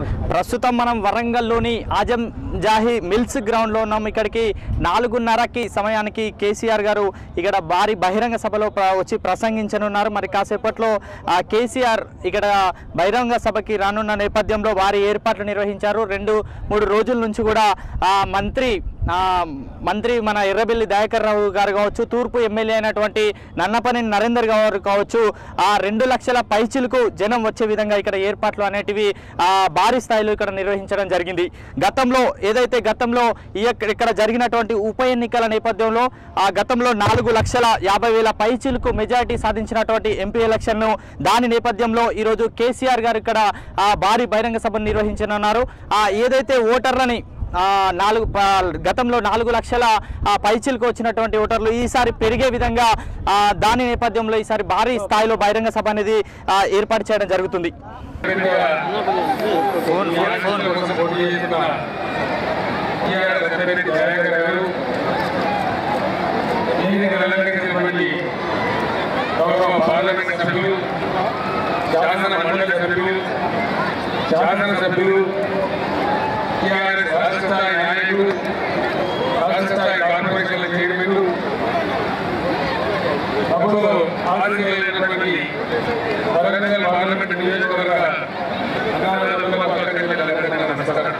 ప్రస్తుతం మనం వరంగల్లోని ఆజం జాహీ మిల్స్ గ్రౌండ్లో ఉన్నాం ఇక్కడికి నాలుగున్నరకి సమయానికి కేసీఆర్ గారు ఇక్కడ భారీ బహిరంగ సభలో ప్ర- వచ్చి ప్రసంగించనున్నారు మరి కాసేపట్లో ఆ కేసీఆర్ ఇక్కడ బహిరంగ సభకి రానున్న నేపథ్యంలో భారీ ఏర్పాట్లు నిర్వహించారు రెండు మూడు రోజుల నుంచి కూడా ఆ మంత్రి ఆ, మంత్రి మన ఎర్రబెల్లి దయాకర్ రావు గారు కావచ్చు తూర్పు ఎమ్మెల్యే అయినటువంటి నన్నపని నరేందర్ గారు కావచ్చు ఆ రెండు లక్షల పైచిలకు జనం వచ్చే విధంగా ఇక్కడ ఏర్పాట్లు అనేటివి ఆ, భారీ స్థాయిలో ఇక్కడ నిర్వహించడం జరిగింది గతంలో ఏదైతే గతంలో ఈ యొక్క- ఇక్కడ జరిగినటువంటి ఉప ఎన్నికల నేపథ్యంలో ఆ గతంలో నాలుగు లక్షల యాభై వేల పైచిలకు మెజారిటీ సాధించినటువంటి ఎంపీ ఎలక్షన్ను దాని నేపథ్యంలో ఈరోజు కేసీఆర్ గారు ఇక్కడ ఆ, భారీ బహిరంగ సభను నిర్వహించనున్నారు ఆ, ఏదైతే ఓటర్లని ఆ, నాలుగు ప- గతంలో నాలుగు లక్షల ఆ, పైచిలకు వచ్చినటువంటి ఓటర్లు ఈసారి పెరిగే విధంగా ఆ, దాని నేపథ్యంలో ఈసారి భారీ స్థాయిలో బహిరంగ సభ అనేది ఆ, ఏర్పాటు చేయడం జరుగుతుంది ఫోన్ ఫోన్ ఫోన్ కోసం పోటీ చేస్తున్న టీఆర్ సత్యరెడ్డి దయాకర్ గారు ఎన్నికలు అలంకరించినటువంటి గౌరవ పార్లమెంట్ సభ్యులు శాసన మండలి సభ్యులు శాసన సభ్యులు టీఆర్ఎస్ రాష్ట్ర స్థాయి నాయకులు రాష్ట్ర స్థాయి కార్పొరేషన్ల చైర్మన్లు అప్పుడు ఆశీర్వదించినటువంటి వరంగల్ పార్లమెంట్ నియోజకవర్గ అనాథుల పక్కన నమస్కారం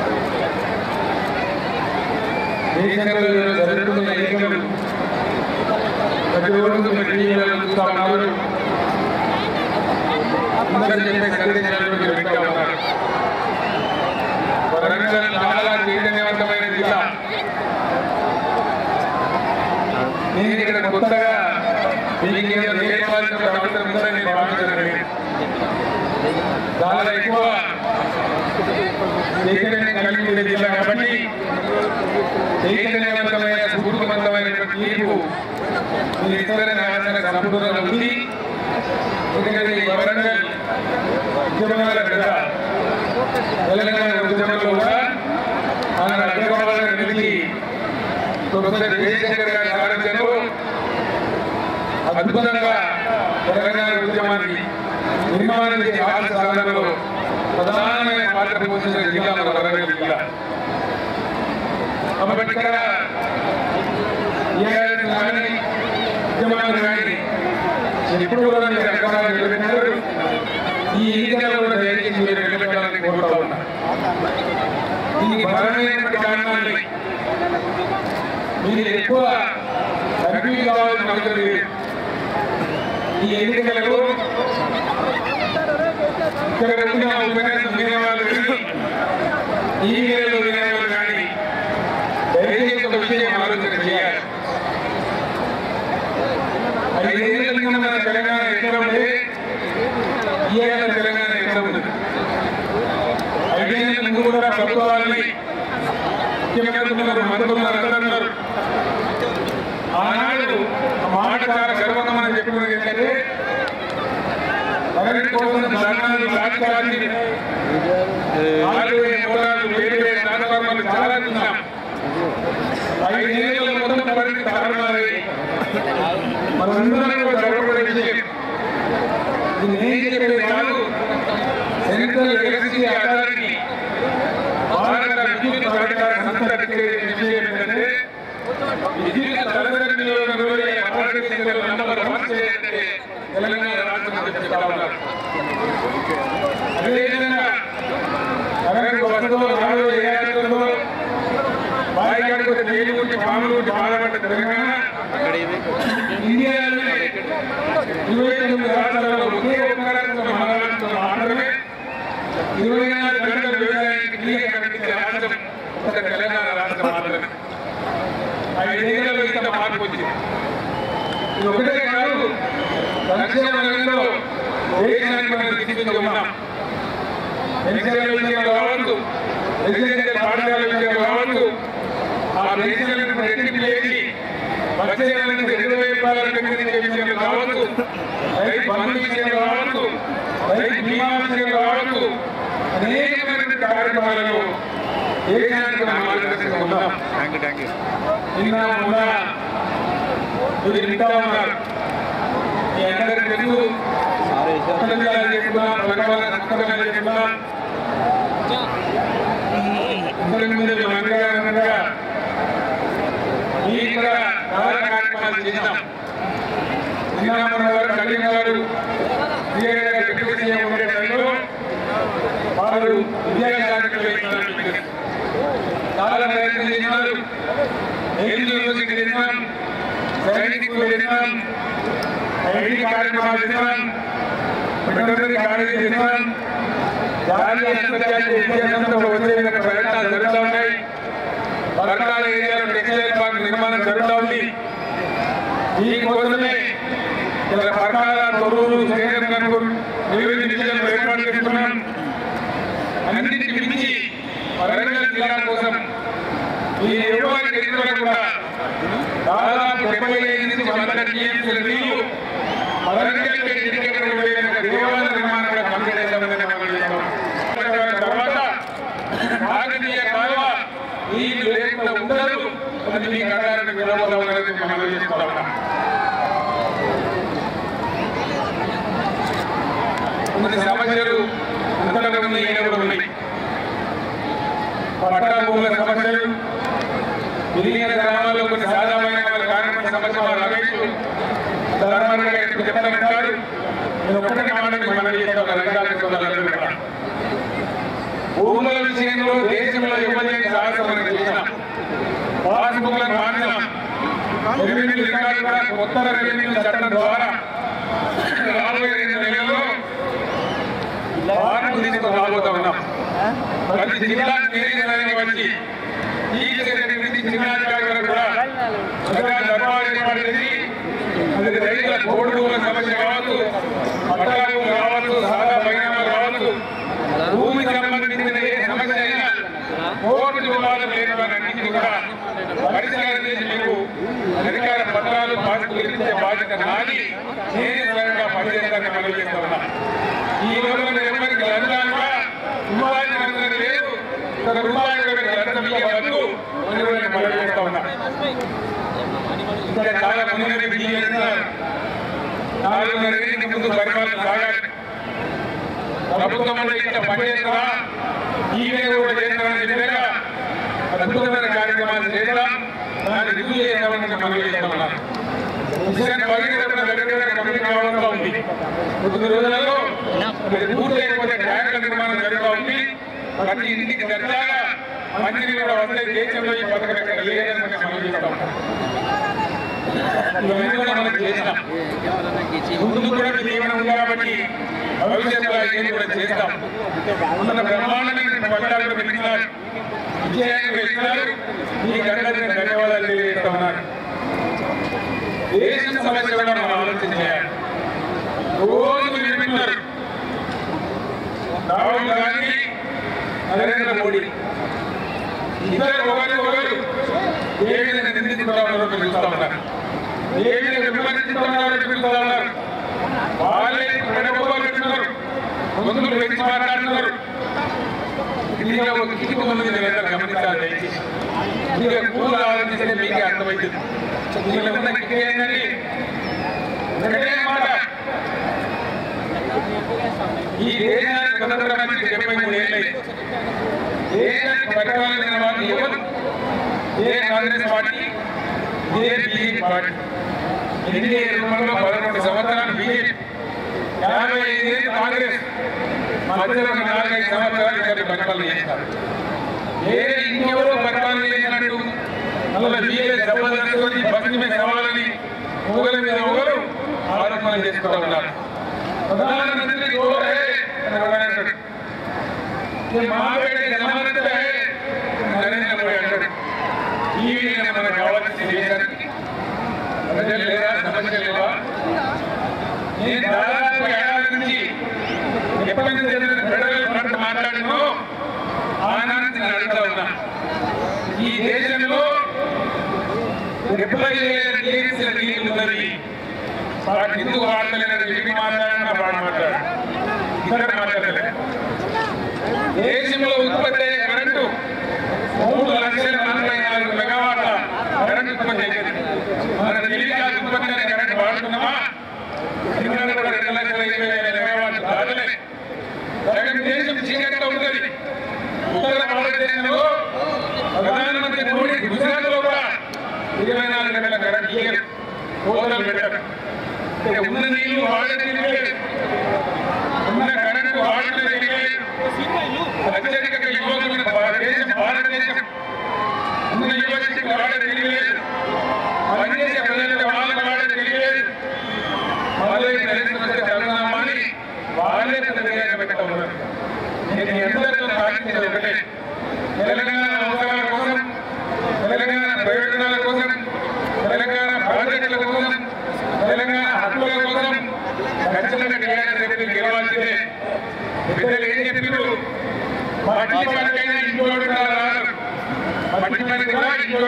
దేశంలో ఈరోజు జరుగుతున్న ఎన్నికలు ప్రతిరోజు మీరు టీవీలలో చూస్తా ఉన్నారు అందరూ చెప్పే సందేశాలను మీరు వింటా ఉన్నారు వరంగల్ చాలా చైతన్యవంతమైన జిల్లా నేను ఇక్కడ కొత్తగా మీకు ఏదో నేర్పాల్సిన అవసరం ఉందని నేను భావించలేదు చాలా ఎక్కువ చైతన్యం కలిగి ఉండే జిల్లా కాబట్టి చైతన్యవంతమైన స్ఫూర్తివంతమైనటువంటి తీర్పు మీరు ఇస్తారని ఆలోచన సంపూర్ణంగా ఉంది ఎందుకంటే ఈ వరంగల్ ఉద్యమాల కదా తెలంగాణ ఉద్యమంలో కూడా ఆయన అడ్డగోళాలను నిలిచి ప్రొఫెసర్ జయశంకర్ గారి సారథ్యంలో అద్భుతంగా తెలంగాణ ఉద్యమాన్ని నిర్మాణం చేసే ఆర్థిక సాధనలో ప్రధానమైన పాత్ర పోషించిన జిల్లా మన వరంగల్ జిల్లా కాబట్టి ఇక్కడ ఏఆర్ఎస్ కానీ ఉద్యమాలు కానీ ఎప్పుడు కూడా మీరు అక్కడ నిలబెట్టారు ఈ ఎన్నికల్లో కూడా దయచేసి మీరు నిలబెట్టాలని కోరుతా ఉన్నా దీనికి బలమైనటువంటి కారణాలు మీరు ఎక్కువ కన్ఫ్యూజ్ కావాల్సిన అవసరం లేదు ఈ ఎన్నికలలో ఇక్కడ ఉన్న ఉపన్యాసం వినేవాళ్ళు కానీ ఈవీలలో వినేవాళ్ళు కానీ దయచేసి ఒక విషయం ఆలోచన చేయాలి ఐదేళ్ల కింద మన తెలంగాణ ఎక్కడ ఉంటే ఇవాళ తెలంగాణ ఎక్కడ ఉంది ఐదేళ్ల ముందు కూడా ప్రభుత్వాలని ముఖ్యమంత్రి ఉన్నారు మంత్రులు ఉన్నారు అందరూ ఉన్నారు ఆనాడు ఆ మాట చాలా గర్వంగా మనం చెప్పుకున్నది ఏంటంటే కరెంట్ కోసం ధర్నాలు రాజకీయాలు నాలుగు వేల మూలాలు వేరు వేరు ట్రాన్స్ఫార్మర్లు చాలా చూసాం ఐదేళ్ల మొత్తం కరెంట్ తారుమారై మనందరం కూడా గర్వపడే విషయం ఇది నేను చెప్పేది కాదు సెంట్రల్ ఎలక్ట్రిసిటీ అథారిటీ భారత విద్యుత్ ప్రాధికార సంస్థ చెప్పే విషయం ఏంటంటే విద్యుత్ తలసరి వినియోగంలో ఈ భారతదేశంలో నంబర్ వన్ స్టేట్ అంటే తెలంగాణ రాష్ట్రం అని చెప్తా ఉన్నారు అదేవిధంగా కరెంట్ వస్తువు నాలుగు ఏడాదిలో బాయికాడికి వచ్చే నీళ్ళు గురించి పాములు గురించి బాధపడ్డ తెలంగాణ ఇండియాలోనే ఇరవై తొమ్మిది రాష్ట్రాలలో ఒకే ఒక్క రాష్ట్రం మహారాష్ట్ర మాత్రమే ఇరవై నాలుగు గంటల వ్యవసాయానికి నీరు కనిపించే రాష్ట్రం ఒక తెలంగాణ రాష్ట్రం మాత్రమే ఐదేళ్లలో ఇంత మార్పు వచ్చింది ఇది ఒకటే కాదు సంక్షేమ రంగంలో దేశానికి మనం దిశగా ఉన్నాం ఎన్నికల విషయంలో కావచ్చు రెసిడెన్షియల్ పాఠశాల విషయంలో కావచ్చు ఆ దేశాలను రెట్టింపు చేసి వచ్చే నెలకు రెండు వేల రూపాయల పెంచిన విషయంలో కావచ్చు రైతు బంధు విషయంలో కావచ్చు రైతు బీమా విషయంలో కావచ్చు అనేకమైనటువంటి కార్యక్రమాలలో దేశానికి మనం మార్గదర్శకంగా ఉన్నాం నిన్న మొన్న మీరు వింటా ఉన్నారు మీ అందరికీ తెలుసు ఒక్క జిల్లాలో చెప్పుకున్నాం పలకవాళ్ళ సంస్థలు చెప్పుకున్నాం చేసినాం శ్రీరామరావు గారు కళ్యాణ్ గారు సీఆర్ గారు డిప్యూటీ సీఎం ఉండే టైంలో వారు విద్యాశాఖకు వెళ్ళినారు చాలా ప్రయత్నం చేసినారు ఎయిమ్స్ యూనివర్సిటీ చేసినాం సైనిక్ స్కూల్ చేసినాం ఐటీ కార్యక్రమాలు చేసినాం వెటర్నరీ కాలేజీ చేసినాం జాతీయ అంతర్జాతీయ విద్యా సంస్థలు వచ్చే విధంగా ప్రయత్నాలు జరుగుతూ ఉన్నాయి పరకాల ఏరియాలో టెక్స్టైల్ పార్క్ నిర్మాణం జరుగుతూ ఉంది దీనికోసమే ఇలా పరకాల తొర్రూరు శ్రీరంగ కనుగోలు వివిధ విషయాలు ఏర్పాటు చేస్తున్నాం అన్నింటికి మించి వరంగల్ జిల్లా కోసం ఈ ఎవరికి ఎదురు కూడా దాదాపు డెబ్బై ఐదు నుంచి వంద టీఎంసీల నీళ్లు వరంగల్ ఎడ్యుకేటర్ దేవాలయ నిర్మాణం కూడా కంప్లీట్ అయ్యిందని మనం చేస్తాం. తర్వాత కాకతీయ కాలువ నీళ్లు లేకుండా ఉండదు అది మీ కడాలను విడవడం అనేది మనం చేస్తా ఉన్నాం కొన్ని సమస్యలు అంతటా ఉన్నాయి ఈయన కూడా ఉన్నాయి పట్టణ భూముల సమస్యలు గిరిజన గ్రామాల్లో కొన్ని సాధారణమైన వాళ్ళ కార్మిక సమస్య వాళ్ళ రమేష్ ధర్మారావు గారు చెప్తానంటారు నేను ఒక్కటే మాటకి మనం చేస్తాం రంగాలకు సోదరులందరూ కూడా. భూముల విషయంలో దేశంలో ఇవ్వలేని సాహసం మనం చేసినాం పాస్బుక్లను మార్చినాం రెవెన్యూ రికార్డు కూడా కొత్త రెవెన్యూ చట్టం ద్వారా రాబోయే రెండు నెలల్లో మార్పు తీసుకొని రాబోతా ఉన్నాం ప్రతి జిల్లా నిర్ణయం వచ్చి ఈ సెక్రటరీ నుంచి జిల్లాధికారి వరకు కూడా ప్రజా దర్బారు ఏర్పాటు చేసి అది రైతుల కోడి భూముల సమస్య కావచ్చు పట్టా భూములు కావచ్చు సాదా పరిణామాలు కావచ్చు భూమికి సంబంధించిన ఏ సమస్య అయినా కోర్టు వివాదం లేని వారన్నింటినీ కూడా పరిష్కారం చేసి మీకు అధికార పత్రాలు పాసులు ఇచ్చే బాధ్యత నాది నేను స్వయంగా పనిచేస్తానని మనం చేస్తా ఉన్నా ఈ రోజున ఎవరికి లంచాలుగా రూపాయలు లంచం లేదు ఒక రూపాయలు ఎవరికి లంచం ఇవ్వవద్దు అని కూడా నేను మనం చేస్తా ఉన్నా ఇంకా చాలా ముందుగానే బిల్లు చేస్తున్నారు నాలుగున్నర ఏళ్ళకి ముందు పరిపాలన సాగాలి ప్రభుత్వం అంటే ఇంత పనిచేస్తారా ఈవే కూడా చేస్తారని చెప్పాక అద్భుతమైన కార్యక్రమాలు చేద్దాం దాన్ని రుజువు చేద్దామని మనం చేస్తామన్నారు మిషన్ భగీరథ దగ్గర కంపెనీ కావాల్సి ఉంది కొద్ది రోజులలో ఇది పూర్తి అయిపోతే ట్యాంకుల నిర్మాణం జరుగుతూ ఉంది ప్రతి ఇంటికి దర్జాగా మంచినీళ్ళు కూడా వస్తాయి దేశంలో ఈ పథకం ఎక్కడ లేదని మనం చేస్తాం ఇవన్నీ కూడా మనం చేసినాం ముందు కూడా మీ జీవనం ఉంది కాబట్టి భవిష్యత్తులో ఇవన్నీ కూడా చేస్తాం మన బ్రహ్మాండమైన ఫలితాలు పెట్టినారు విజయాన్ని పెట్టినారు మీకు అందరికీ ధన్యవాదాలు తెలియజేస్తా ఉన్నారు దేశం సమస్య కూడా మనం ఆలోచన చేయాలి రోజు మీరు వింటున్నారు రాహుల్ గాంధీ నరేంద్ర మోడీ ఇద్దరు ఒకరి ఒకరు ఏ విధంగా నిందిస్తున్నారో మీరు చూస్తా ఉన్నారు ఏ విధంగా విమర్శిస్తున్నారో చూస్తా ఉన్నారు వాళ్ళే పెడబోలు పెట్టున్నారు ముందుకు పెంచి మాట్లాడుతున్నారు ఇది ఒక కిటికీ ముందు మీరు ఎంత గమనించాలి దయచేసి మీరు కూలు ఆలోచిస్తే మీకే అర్థమవుతుంది దీనిలో ఉన్న కిటికీ ఏంటండి ఒకటే మాట ఈ దేశానికి స్వతంత్రమైన డెబ్బై మూడు ఏళ్ళైంది దేశానికి పరిపాలన వాళ్ళు ఎవరు ఏ కాంగ్రెస్ పార్టీ ఏ బీజేపీ పార్టీ ఎన్డీఏ రూపంలో పదకొండు సంవత్సరాలు బీజేపీ యాభై ఐదు కాంగ్రెస్ మధ్యలో ఒక నాలుగైదు సంవత్సరాలు ఇద్దరు పరిపాలన చేస్తారు వేరే ఇంకెవరో పరిపాలన చేసినట్టు మళ్ళీ బీజేపీ జబర్దస్త్ బస్సు మీద సవాలని మొగల మీద ఒకరు ఆరోపణలు చేసుకుంటూ ఉన్నారు ప్రధానమంత్రి గోర్ హై అని ఎవరైనా అంటాడు ये माँ बेटे जमानत पे है నరేంద్ర మోడీ అంటాడు ఈ విధంగా మనకు కావాల్సిన దేశానికి ప్రజలు లేరా సమస్య లేవా నేను దాదాపు ఏడాది నుంచి ఎప్పటి నుంచి జరిగిన ఫెడరల్ ఫ్రంట్ మాట్లాడినో ఆనాడు నేను అడుగుతా ఉన్నా ఈ దేశంలో డెబ్బై వేల టీఎంసీల నీళ్ళు ఉన్నది వాటి ఎందుకు వాడతలేదని చెప్పి మాట్లాడినా వాడు మాట్లాడు ఇక్కడ మాట్లాడలేదు దేశంలో ఉత్పత్తి అయ్యే కరెంటు మూడు లక్షల నలభై నాలుగు మెగావాట్ల కరెంటు ఉత్పత్తి అయ్యేది మన తెలివిగా ఉత్పత్తి అయ్యే కరెంటు వాడుతున్నామా ఇక్కడ కూడా రెండు లక్షల ఇరవై వేల మెగావాట్లు దాటలే సగం దేశం చీకట్లో ఉంటుంది ఉత్తర భారతదేశంలో ప్రధానమంత్రి మోడీ గుజరాత్ లో కూడా ఇరవై నాలుగు గంటల కరెంట్ ఇయ్యరు కోతలు పెట్టారు అంటే ఉన్న నీళ్లు వాడే తెలియలేదు ఉన్న కరెంటు వాడే తెలియలేదు అత్యధిక యువకులు భారతదేశం భారతదేశం ఉన్న యువశక్తి వాడే తెలియలేదు పనిచేసే ప్రజలకు వాళ్ళ వాడే తెలియలేదు వాళ్ళే నరేంద్ర చంద్రబాబు వాళ్ళే ప్రజలుగా పెడతా ఉన్నారు నేను ఎందరితో సాధించేది ఒకటే తెలంగాణ అవసరాల కోసం తెలంగాణ ప్రయోజనాల కోసం తెలంగాణ బాధ్యతల కోసం తెలంగాణ హక్కుల కోసం ఖచ్చితంగా టీఆర్ఎస్ ఎంపీలు గెలవాల్సిందే పెద్దలు ఏం చెప్పారు మట్టి పనికైనా ఇంట్లో రారు మట్టి పని కూడా ఇంట్లో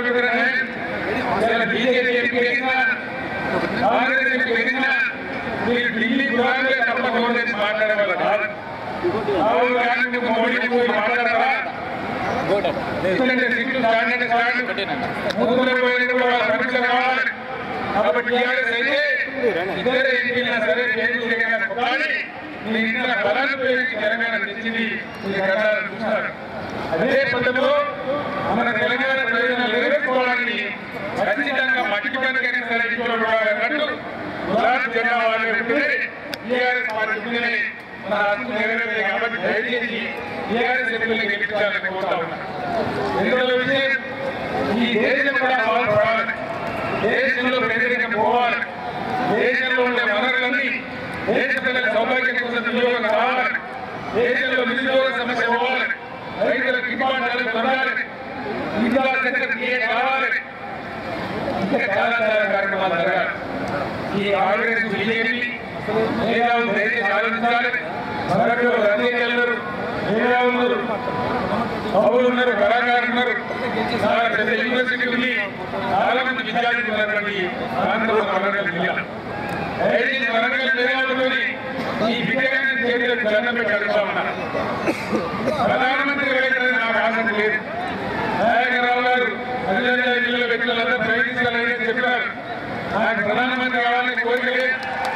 అసలు బీజేపీ ఎంపీ వేసినా కాంగ్రెస్ ఎంపీ వేసినా మీరు ఢిల్లీ గులాబీలే తప్ప గవర్నెన్స్ మాట్లాడే వాళ్ళు కాదు రాహుల్ గాంధీ మోడీ పోయి మాట్లాడరా ఎందుకంటే సిట్లు స్టాండర్డ్ స్టాండ్ ముందులో పోయినప్పుడు వాళ్ళ పరీక్ష కావాలి కాబట్టి టీఆర్ఎస్ అయితే ఇతర ఎంపీలైనా సరే కేంద్ర కానీ మీ ఇంట్లో బలాన్ని ఉపయోగించి తెలంగాణ తెచ్చింది ఈ కథలు చూస్తారు అదే పద్ధతిలో మన తెలంగాణ ప్రయోజనాలు నెరవేర్చుకోవడానికి ఖచ్చితంగా మట్టి పనికైనా సరే ఇంట్లో అన్నట్టు గులాబీ జెండా వాళ్ళు పెట్టుకుని టీఆర్ఎస్ పార్టీ ఉందని మన హక్కు నెరవేరాయి కాబట్టి దయచేసి టీఆర్ఎస్ ఎంపీలు గెలిపించాలని కోరుతా ఉన్నా రెండవ విషయం ఈ దేశం కూడా బాగుపడాలి దేశంలో పేదరికం పోవాలి దేశంలో ఉండే వనరులన్నీ దేశ పిల్లల సౌభాగ్యం కోసం వినియోగం కావాలి దేశంలో నిరుద్యోగ సమస్య పోవాలి రైతులకు గిట్టుబాటు పొందాలి ఇన్ఫ్రాస్ట్రక్చర్ క్రియేట్ కావాలి ఇంకా చాలా చాలా కార్యక్రమాలు జరగాలి ఈ కాంగ్రెస్ బీజేపీ మేధావులు దయచేసి ఆలోచించాలి మరొకరు రాజకీయాలు మేధావులు పౌరులు ఉన్నారు కళాకారులు ఉన్నారు చాలా పెద్ద యూనివర్సిటీ ఉంది చాలా మంది విద్యార్థులు ఉన్నటువంటి ప్రాంతంలో వరంగల్ జిల్లా దయచేసి వరంగల్ మేధావులతోని ఈ విద్యార్థి చేతులకు దండం పెట్టి అడుగుతా ఉన్నా ప్రధానమంత్రి ఎవరైతే నాకు ఆసక్తి లేదు నాయకరావు గారు అధికారుల జిల్లా వ్యక్తులందరూ ప్రయత్నించాలని చెప్పారు నాకు ప్రధానమంత్రి కావాలని కోరిక లేదు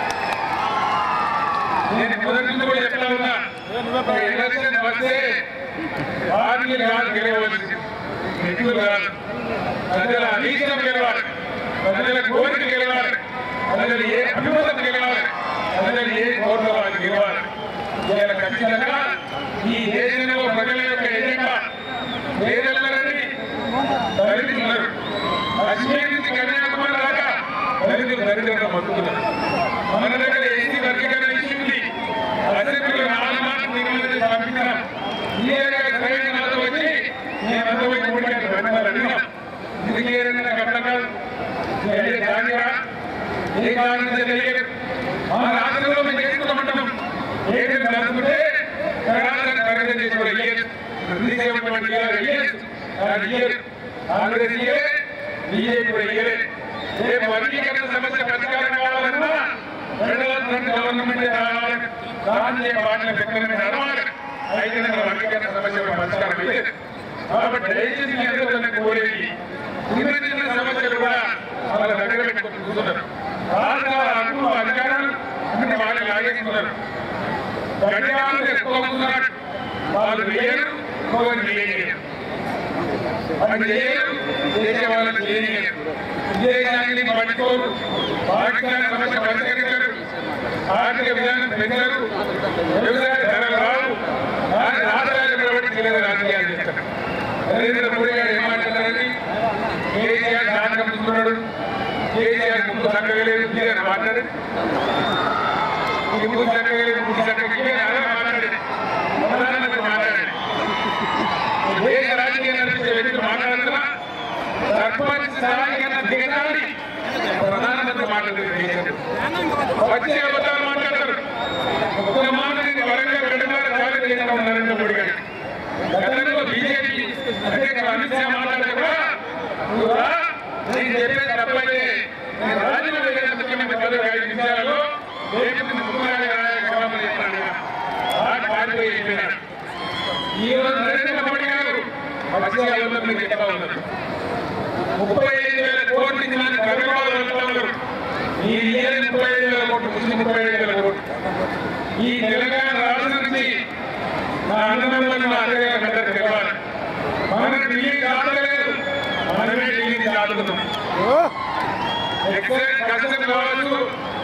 నేను మొదటి నుంచి కూడా చెప్తా ఉన్నా ఒక ఎలక్షన్ వస్తే పార్టీలు కాదు గెలవలసింది వ్యక్తులు కాదు ప్రజల అభీష్టం గెలవాలి ప్రజల కోరిక గెలవాలి ప్రజలు ఏ అభిమతం గెలవాలి ప్రజలు ఏ కోరిక వాళ్ళు గెలవాలి ఇవాళ ఖచ్చితంగా ఈ దేశంలో ప్రజల యొక్క ఎజెండా పేదలందరినీ దళితులు ఉన్నారు కాశ్మీర్ నుంచి కన్యాకుమారి దాకా దళితులు దరిద్రంగా బతుకుతున్నారు మన దగ్గర ఎస్సీ వర్గీకరణ ఇష్యూ ఉంది అసెంబ్లీలో నాలుగు మాటలు నిర్మాణం పంపించాం ఈ ఏరియా సరైన నాతో వచ్చి నేను అందరూ మూడు గంటలు పెట్టాలి అడిగినాం ఇది ఏ రకంగా కట్టం కాదు ఏ జాగ్రత్త ఏ కారణం తెలియదు మా రాష్ట్రంలో మేము చేసుకుంటామంటాం ఏది జరుగుతుంటే రాష్ట్రాన్ని పరిమితం చేసి కూడా ఇయ్యదు తీసేటువంటి ఇయ్యదు ఇయ్యదు కాంగ్రెస్ ఇయ్యలే బీజేపీ కూడా ఇయ్యలే రేపు వర్గీకరణ సమస్య పరిష్కారం కావాలన్నా రెండవ గవర్నమెంట్ రావాలి ప్రాంతీయ పార్టీల వ్యక్తులను నడవాలి అయితే వర్గీకరణ సమస్య పరిష్కారం లేదు కాబట్టి దయచేసి మీ అందరూ నన్ను కోరేది చిన్న చిన్న సమస్యలు కూడా వాళ్ళ దగ్గర పెట్టుకొని కూర్చున్నారు రాష్ట్రాల హక్కులు అధికారాలు అంటే వాళ్ళు లాగేసుకున్నారు గడియాలు ఎక్కువ ఉన్నారు వాళ్ళు వేయరు ఇంకొకరు వేయలేరు వాళ్ళు చేయరు చేసే వాళ్ళని చేయలేరు విదేశాన్ని పట్టుకోరు పాకిస్తాన్ సమస్య పరిష్కరించారు ఆర్థిక విధానం పెంచారు వ్యవసాయ ధరలు రావు కానీ రాష్ట్రాలు నిలబడి తెలియదు రాజకీయాలు చేస్తారు నరేంద్ర మోడీ గారు ఏమంటున్నారని కేసీఆర్ జాతకం ఇస్తున్నాడు కేసీఆర్ ముందు చక్కగలేదు ఇదే మాట్లాడు ఈ ముందు చక్కగలేదు ముందు చక్కగా అలా మాట్లాడాడు ప్రధానమంత్రి మాట్లాడాడు దేశ రాజకీయాలు నడిపే వ్యక్తులు మాట్లాడుతున్నా సర్పంచ్ స్థాయి కన్నా దిగజారి ప్రధానమంత్రి మాట్లాడుతున్నారు వచ్చే అబద్ధాలు మాట్లాడతారు ఒక్క మాట నేను వరంగల్ రెండున్నర సార్లు చేస్తాం నరేంద్ర మోడీ గారికి గతంలో బీజేపీ అధ్యక్షుడు అమిత్ షా మాట్లాడితే కూడా నువ్వు రా, నేను చెప్పేది తప్పైతే నేను రాజీనామా చేసిన ముఖ్యమంత్రి పదవి ఐదు నిమిషాలలో రేపు నిన్ను ముఖ్యమంత్రి జవాబు చేస్తాను ఆ పార్టీ చెప్పినాడు ఈ రోజు నరేంద్ర మోడీ గారు వచ్చే అబద్ధం మీకు చెప్తా ఉన్నారు ముప్పై ఐదు వేల కోట్లు ఇచ్చిన గర్భాలు వెళ్తా ఉన్నారు ఈ ఇయర్ ముప్పై ఐదు వేల కోట్లు ముస్లిం ముప్పై ఐదు వేల కోట్లు ఈ తెలంగాణ రాష్ట్రం నుంచి నా అన్నదమ్ములను నా అన్నయ్య గడ్డకు తెలవాలి మనం ఢిల్లీ కాదలేదు మనమే ఢిల్లీని దాటుతున్నాం ఎక్సైజ్ కస్టమ్ కావచ్చు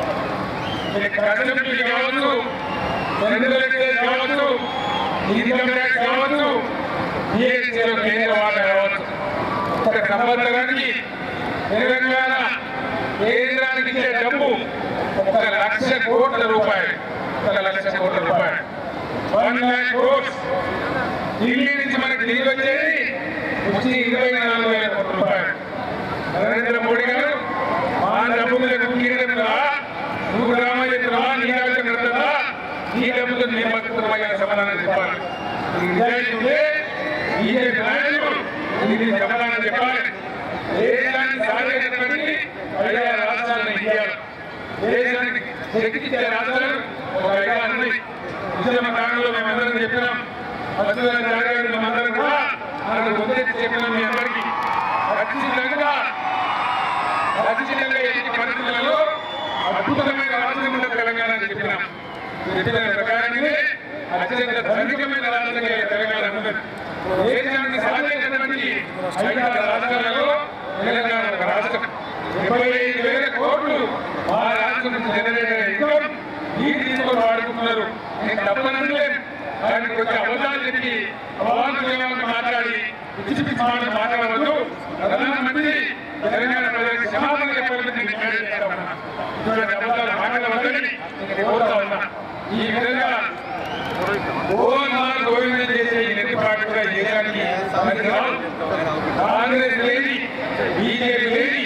కస్టమ్ కావచ్చు సెంట్రల్ ఎక్సైజ్ కావచ్చు ఇన్కమ్ ట్యాక్స్ కావచ్చు జిఎస్టీలో కేంద్ర వాటా కావచ్చు ఒక సంవత్సరానికి తెలంగాణ కేంద్రానికి ఇచ్చే డబ్బు ఒక లక్ష కోట్ల రూపాయలు ఒక లక్ష కోట్ల రూపాయలు వన్ ల్యాక్ క్రోర్స్ ఢిల్లీ నుంచి మనకి ఢిల్లీ వచ్చేది వచ్చి ఇరవై నాలుగు వేల కోట్ల రూపాయలు నరేంద్ర మోడీ గారు మా డబ్బు మీద కుక్కీరదా నువ్వు రామచంద్రమా నీ రాజ్యం నడుతుందా నీ డబ్బుతో నీ బతుకుతున్నా సమాధానం చెప్పాలి ఈ నిజాయితీ ఉంటే బీజేపీ నాయకులు దీనికి సమాధానం చెప్పాలి దేశాన్ని సాధించినటువంటి ఐదు రాష్ట్రాలను ఇయ్యాలి దేశానికి శక్తిచ్చే రాష్ట్రాలు ఒక ఐదు ఉన్నాయి ఉద్యమ కాలంలో మేమందరం చెప్పినాం అద్భుతమైన జాగ్రత్తలు మేమందరం కూడా మనకు ఉద్దేశించి చెప్పినాం మీ అందరికీ ఖచ్చితంగా ఖచ్చితంగా ఎట్టి పరిస్థితులలో అద్భుతమైన రాష్ట్రం ఉన్న తెలంగాణ అని చెప్పినాం చెప్పిన ప్రకారమే అత్యంత ధనికమైన రాష్ట్రంగా ఈ తెలంగాణ ఉన్నది దేశానికి సాధించినటువంటి ఐదు రాష్ట్రాలలో తెలంగాణ ఒక రాష్ట్రం డెబ్బై ఐదు వేల కోట్లు ఆ రాష్ట్రం నుంచి జనరేట్ అయ్యే ఇన్కమ్ ఈ తీసుకొని వాడుకుంటున్నారు నేను తప్పనట్లేదు దానికి కొంచెం అబద్ధాలు చెప్పి అవాంతరంగా మాట్లాడి పిచ్చి పిచ్చి మాటలు మాట్లాడవద్దు ప్రధానమంత్రి తెలంగాణ ప్రజలకు క్షమాపణ చెప్పాలని నేను డిమాండ్ చేస్తా ఉన్నా ఇటువంటి అబద్ధాలు మాట్లాడవద్దని నేను కోరుతా ఉన్నా ఈ విధంగా గోల్మాల్ గోవిందం చేసే ఈ నెట్టి పార్టీ కూడా ఈ దేశానికి పనికి రాదు. కాంగ్రెస్ లేని బీజేపీ లేని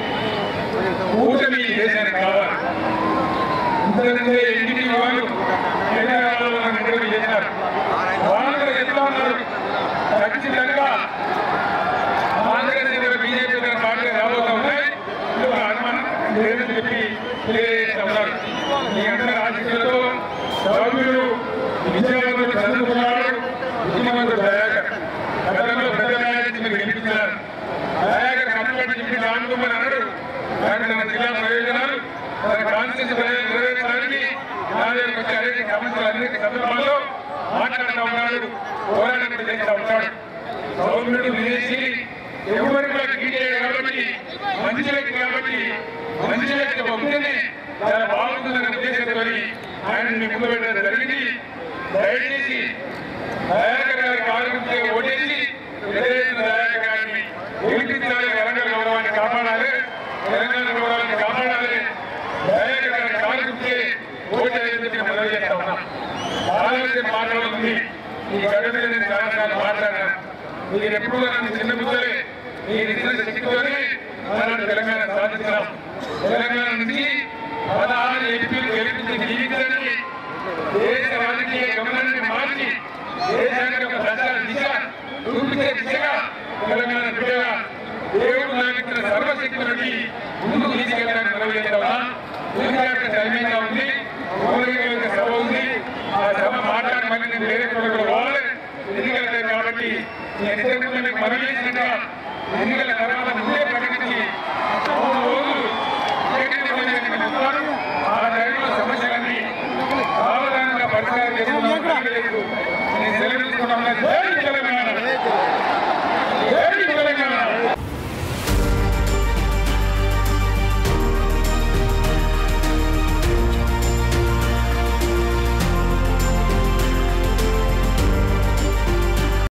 కూటమి ఈ దేశానికి కావాలి ఇంతకుముందే ఎన్డీపీ వాళ్ళు హైదరాబాద్లో నన్ను ఇంటర్వ్యూ చేశారు వాళ్ళు కూడా చెప్తా ఉన్నారు ఖచ్చితంగా కాంగ్రెస్ ఇతర బీజేపీ ఇతర పార్టీలు రాబోతా ఉన్నాయి ఇది ఒక అనుమానం లేదని చెప్పి తెలియజేస్తా ఉన్నారు మీ అందరి ఆశీస్సులతో సౌమ్యుడు విజయవంతుడు చదువుకున్నాడు బుద్ధిమంతుడు దయాకర్ గతంలో పెద్ద నాయకుడిని మీరు గెలిపించారు దయాకర్ కట్టుబడి చెప్పి రానుకోమని అన్నాడు కానీ తన జిల్లా ప్రయోజనాలు తన కాన్స్టిట్యూన్సీ ప్రయోజనాలు నెరవేర్చడానికి నా దగ్గరకు వచ్చి అనేక సమస్యలు అనేక సందర్భాల్లో మాట్లాడుతూ ఉన్నాడు పోరాటం కూడా చేస్తూ ఉంటాడు సౌమ్యుడు విదేశీ ఎవరు కూడా కీడేయడు కాబట్టి మంచి వ్యక్తి కాబట్టి మంచి వ్యక్తి పంపితేనే చాలా బాగుంటుందనే ఉద్దేశంతో ఆయన మీ ముందు పెట్టడం జరిగింది దయచేసి దయాకర్ గారి కార్మికులకి ఓటేసి ఎదురైన దయాకర్ గారిని గెలిపించాలి వరంగల్ గౌరవాన్ని కాపాడాలి తెలంగాణ గౌరవాన్ని కాపాడాలి దయాకర్ గారి కార్మికులకి ఓటేయాలని చెప్పి మనవి చేస్తా ఉన్నాం ఆలోచన మాట్లాడుతుంది ఈ గడ్డ మీద నేను చాలాసార్లు మాట్లాడాను మీరు ఎప్పుడు నన్ను చిన్న బుద్ధలే మీరు ఇచ్చిన శక్తితోనే మనం తెలంగాణ సాధించాం తెలంగాణ నుంచి పదహారు ఎంపీలు గెలిపించి జీవితాన్ని దేశ రాజకీయ గమనాన్ని మార్చి దేశానికి ఒక దశ దిశ చూపించే దిశగా తెలంగాణ బిడ్డగా దేవుడు నాకు ఇచ్చిన సర్వశక్తులకి ముందుకు తీసుకెళ్ళడానికి నెరవేర్చాలా ఎందుకంటే టైమింగ్ ఉంది ఊరేగింపు సభ ఉంది ఆ సభ మాట్లాడి మళ్ళీ నేను వేరే చోట పోవాలి ఎన్నికలు కాబట్టి ఈ ఎన్నికలు మీకు మనవి చేసినట్టుగా ఎన్నికల తర్వాత ముందే